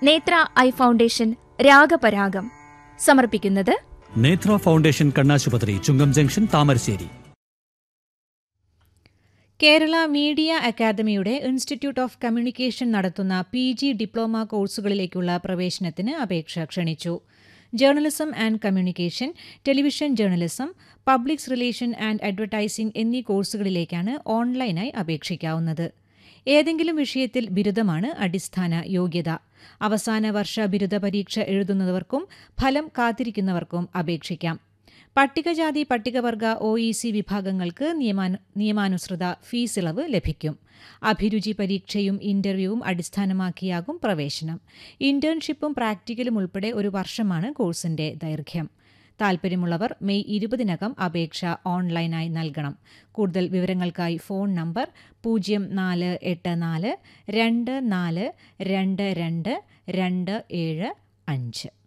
നേത്ര eye foundation രാഗപരാഗം സമർപ്പിക്കുന്നത് Netra foundation കണ്ണാശുപത്രി ചുങ്കം ജംഗ്ഷൻ താമരശ്ശേരി കേരള മീഡിയ അക്കാദമിയുടെ ഇൻസ്റ്റിറ്റ്യൂട്ട് ഓഫ് കമ്മ്യൂണിക്കേഷൻ നടത്തുന്ന പി ജി ഡിപ്ലോമ കോഴ്സുകളിലേക്കുള്ള പ്രവേശനത്തിന് അപേക്ഷ ക്ഷണിച്ചു journalism and communication television journalism publics relation and advertising എന്നീ കോഴ്സുകളിലേക്കാണ് ഓൺലൈനായി അപേക്ഷിക്കാവുന്നത് ഏതെങ്കിലും വിഷയത്തിൽ ബിരുദമാണ് അടിസ്ഥാന യോഗ്യത അവസാന വർഷ ബിരുദ പരീക്ഷ എഴുതുന്നവർക്കും ഫലം കാത്തിരിക്കുന്നവർക്കും അപേക്ഷിക്കാം പട്ടികജാതി പട്ടികവർഗ ഒ ഇ സി വിഭാഗങ്ങൾക്ക് നിയമാനു നിയമാനുസൃത ഫീസ് ഇളവ് ലഭിക്കും അഭിരുചി പരീക്ഷയും ഇന്റർവ്യൂവും അടിസ്ഥാനമാക്കിയാകും പ്രവേശനം ഇന്റേൺഷിപ്പും പ്രാക്ടിക്കലും ഉൾപ്പെടെ ഒരു വർഷമാണ് കോഴ്സിന്റെ ദൈർഘ്യം താൽപ്പര്യമുള്ളവർ മെയ് ഇരുപതിനകം അപേക്ഷ ഓൺലൈനായി നൽകണം കൂടുതൽ വിവരങ്ങൾക്കായി ഫോൺ നമ്പർ പൂജ്യം നാല് എട്ട് നാല് രണ്ട് നാല് രണ്ട് രണ്ട് രണ്ട് ഏഴ് അഞ്ച്